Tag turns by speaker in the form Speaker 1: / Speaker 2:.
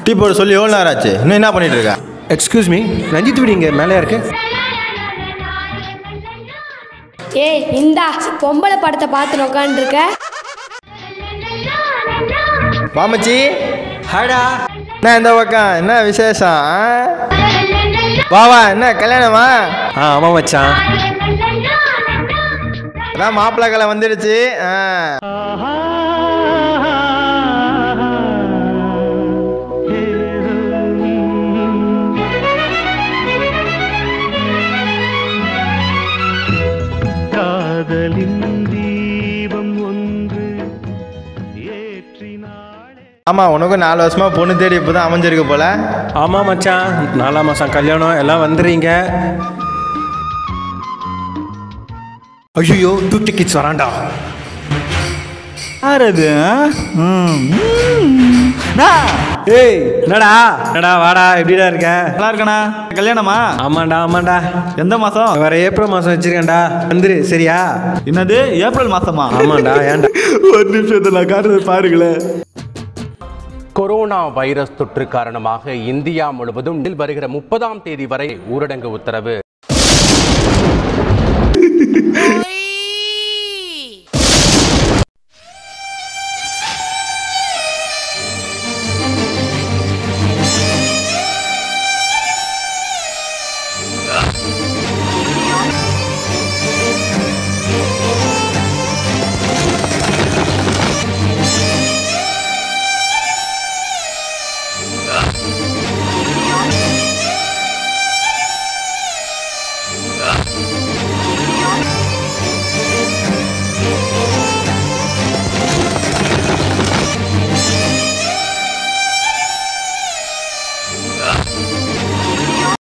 Speaker 1: Tea போட சொல்லி எவ்வளோ நேரம் ஆச்சு இன்னும் என்ன பண்ணிட்டு இருக்க
Speaker 2: எக்ஸ்கியூஸ் மீ ரஞ்சித் வீடு இங்கே மேலே இருக்கு
Speaker 3: ஏய் இந்தா பொம்பளை படத்தை பார்த்து உட்காந்துருக்க
Speaker 1: மாமச்சி
Speaker 2: ஹாடா
Speaker 1: என்ன இந்த பக்கம் என்ன விசேஷம் ஆ? வா வா என்ன கல்யாணமா
Speaker 2: ஆ ஆமாம் மச்சான்
Speaker 1: அதான் மாப்பிள்ளை கலை வந்துடுச்சு ஆ.
Speaker 4: காதலின் தீபம் ஒன்று ஏற்றினாளே
Speaker 1: ஆமா உனக்கும் நாலு வருஷமா பொண்ணு தேடி இப்போதான் அமைஞ்சிருக்கு போல
Speaker 2: ஆமாம் மச்சான் நாலாம் மாதம் கல்யாணம் எல்லாம் வந்துடுறீங்க ஐயோ டூ டிக்கெட்ஸ் வரான்டா
Speaker 5: யார் அது
Speaker 2: ஏய் என்னடா என்னடா வாடா எப்படிடா இருக்க
Speaker 5: நல்லா இருக்கண்ணா கல்யாணமா
Speaker 2: ஆமாண்டா ஆமாண்டா
Speaker 5: எந்த மாதம்
Speaker 2: வர ஏப்ரல் மாதம் வச்சிருக்கேன்டா வந்துரு சரியா
Speaker 5: என்னது ஏப்ரல் மாசமா
Speaker 2: ஆமாண்டா ஏன்டா
Speaker 5: ஒரு நிமிஷத்தை நான் காட்டுறது பாருங்களேன்
Speaker 6: கொரோனா வைரஸ் தொற்று காரணமாக இந்தியா முழுவதும் வருகிற முப்பதாம் தேதி வரை ஊரடங்கு உத்தரவு